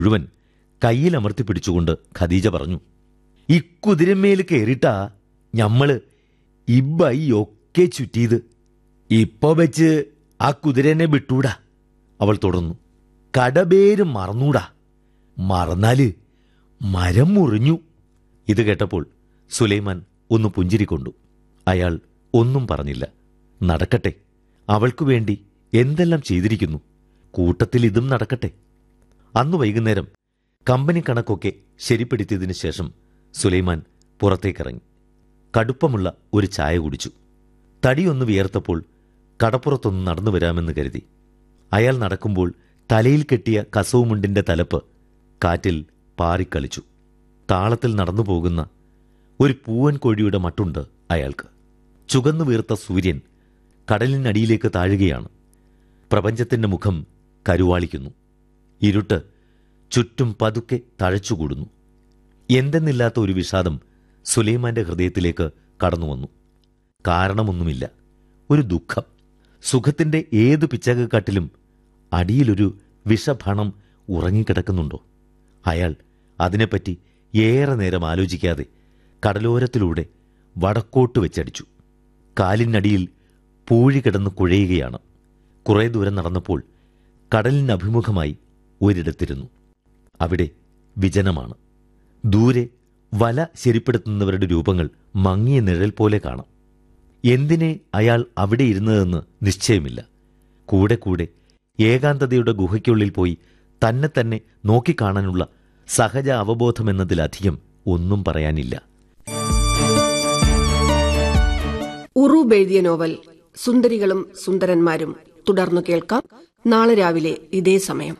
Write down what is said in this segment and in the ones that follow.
മുഴുവൻ കയ്യിൽ അമർത്തി പിടിച്ചുകൊണ്ട് ഖദീജ പറഞ്ഞു ഈ കുതിരമേൽ കയറിട്ടാ ഞമ്മള് ഇബൈ ഒക്കെ ചുറ്റിയത് ഇപ്പൊ വെച്ച് ആ കുതിരനെ വിട്ടൂടാ അവൾ തുടർന്നു കടബേര് മറന്നൂടാ മറന്നാല് മരം മുറിഞ്ഞു ഇത് കേട്ടപ്പോൾ സുലൈമാൻ ഒന്ന് പുഞ്ചിരിക്കൊണ്ടു അയാൾ ഒന്നും പറഞ്ഞില്ല നടക്കട്ടെ അവൾക്കു വേണ്ടി എന്തെല്ലാം ചെയ്തിരിക്കുന്നു കൂട്ടത്തിൽ ഇതും നടക്കട്ടെ അന്നു വൈകുന്നേരം കമ്പനി കണക്കൊക്കെ ശരിപ്പെടുത്തിയതിനു ശേഷം സുലൈമാൻ പുറത്തേക്കിറങ്ങി കടുപ്പമുള്ള ഒരു ചായ കുടിച്ചു തടിയൊന്ന് വിയർത്തപ്പോൾ കടപ്പുറത്തൊന്ന് നടന്നു വരാമെന്ന് കരുതി അയാൾ നടക്കുമ്പോൾ തലയിൽ കെട്ടിയ കസവുമുണ്ടിന്റെ തലപ്പ് കാറ്റിൽ പാറിക്കളിച്ചു താളത്തിൽ നടന്നു പോകുന്ന ഒരു പൂവൻ കോഴിയുടെ മട്ടുണ്ട് അയാൾക്ക് ചുകന്നു വീർത്ത സൂര്യൻ കടലിനടിയിലേക്ക് താഴുകയാണ് പ്രപഞ്ചത്തിന്റെ മുഖം കരുവാളിക്കുന്നു ഇരുട്ട് ചുറ്റും പതുക്കെ തഴച്ചുകൂടുന്നു എന്തെന്നില്ലാത്ത ഒരു വിഷാദം സുലൈമാന്റെ ഹൃദയത്തിലേക്ക് കടന്നുവന്നു കാരണമൊന്നുമില്ല ഒരു ദുഃഖം സുഖത്തിന്റെ ഏതു പിച്ചകക്കാട്ടിലും അടിയിലൊരു വിഷഭണം ഉറങ്ങിക്കിടക്കുന്നുണ്ടോ അയാൾ അതിനെപ്പറ്റി ഏറെ നേരം ആലോചിക്കാതെ കടലോരത്തിലൂടെ വടക്കോട്ട് വെച്ചടിച്ചു കാലിനടിയിൽ പൂഴി കിടന്ന് കുഴയുകയാണ് കുറേ ദൂരം നടന്നപ്പോൾ കടലിനഭിമുഖമായി ഒരിടത്തിരുന്നു അവിടെ വിജനമാണ് ദൂരെ വല ശരിപ്പെടുത്തുന്നവരുടെ രൂപങ്ങൾ മങ്ങിയ നിഴൽ പോലെ കാണാം എന്തിനെ അയാൾ അവിടെ ഇരുന്നതെന്ന് നിശ്ചയമില്ല കൂടെ കൂടെ ഏകാന്തതയുടെ ഗുഹയ്ക്കുള്ളിൽ പോയി തന്നെ തന്നെ നോക്കിക്കാണാനുള്ള സഹജ അവബോധമെന്നതിലധികം ഒന്നും പറയാനില്ല ഉറൂബ് എഴുതിയ നോവൽ സുന്ദരികളും സുന്ദരന്മാരും തുടർന്നു കേൾക്കാം നാളെ രാവിലെ ഇതേ സമയം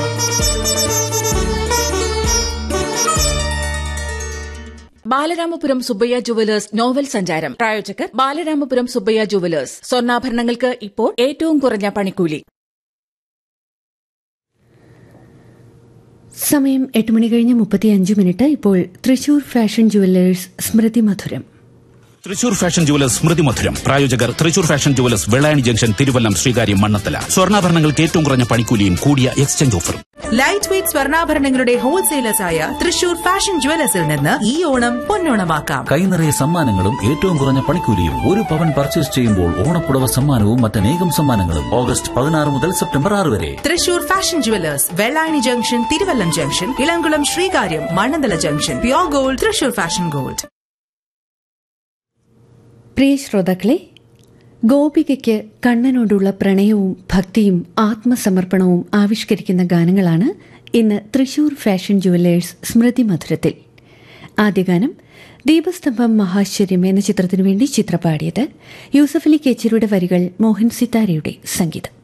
ബാലരാമപുരം സുബ്ബയ്യ ജുവലേഴ്സ് നോവൽ സഞ്ചാരം പ്രായോജകർ ബാലരാമപുരം സുബ്ബയ്യ ജുവലേഴ്സ് സ്വർണ്ണാഭരണങ്ങൾക്ക് ഇപ്പോൾ ഏറ്റവും കുറഞ്ഞ പണിക്കൂലി സമയം എട്ട് മണി കഴിഞ്ഞ് മുപ്പത്തിയഞ്ച് മിനിറ്റ് ഇപ്പോൾ തൃശൂർ ഫാഷൻ ജുവല്ലേഴ്സ് സ്മൃതി മധുരം തൃശൂർ ഫാഷൻ ജുവലേഴ്സ് സ്മൃതി മധുരം പ്രായോജകർ Thrissur fashion jewellers Vellayani junction Thiruvallam Sreekaryam Mannanthala സ്വർണ്ണാഭരണങ്ങൾക്ക് ഏറ്റവും കുറഞ്ഞ പണിക്കൂലിയും കൂടിയ എക്സ്ചേഞ്ച് ഓഫറും ലൈറ്റ് വെയ്റ്റ് സ്വർണ്ണാഭരണങ്ങളുടെ ഹോൾസെയിലേഴ്സായ തൃശൂർ ഫാഷൻ ജുവലേഴ്സിൽ നിന്ന് ഈ ഓണം പൊന്നോണമാക്കാം കൈനിറയെ സമ്മാനങ്ങളും ഏറ്റവും കുറഞ്ഞ പണിക്കൂലിയും ഒരു പവൻ പർച്ചേസ് ചെയ്യുമ്പോൾ ഓണപ്പുടവ സമ്മാനവും മറ്റനേകം സമ്മാനങ്ങളും ഓഗസ്റ്റ് പതിനാറ് മുതൽ സെപ്റ്റംബർ ആറ് വരെ Thrissur fashion jewellers Vellayani junction Thiruvallam junction Elamkulam Sreekaryam Mannanthala junction pure gold Thrissur fashion gold പ്രിയ ശ്രോതാക്കളെ ഗോപികയ്ക്ക് കണ്ണനോടുള്ള പ്രണയവും ഭക്തിയും ആത്മസമർപ്പണവും ആവിഷ്കരിക്കുന്ന ഗാനങ്ങളാണ് ഇന്ന് തൃശൂർ ഫാഷൻ ജുവല്ലേഴ്സ് സ്മൃതി മധുരത്തിൽ ആദ്യ ഗാനം ദീപസ്തംഭം മഹാശ്ചര്യം എന്ന ചിത്രത്തിനു വേണ്ടി ചിത്രപാടിയത് യൂസഫലി കേച്ചരിയുടെ വരികൾ മോഹൻ സിത്താരയുടെ സംഗീതം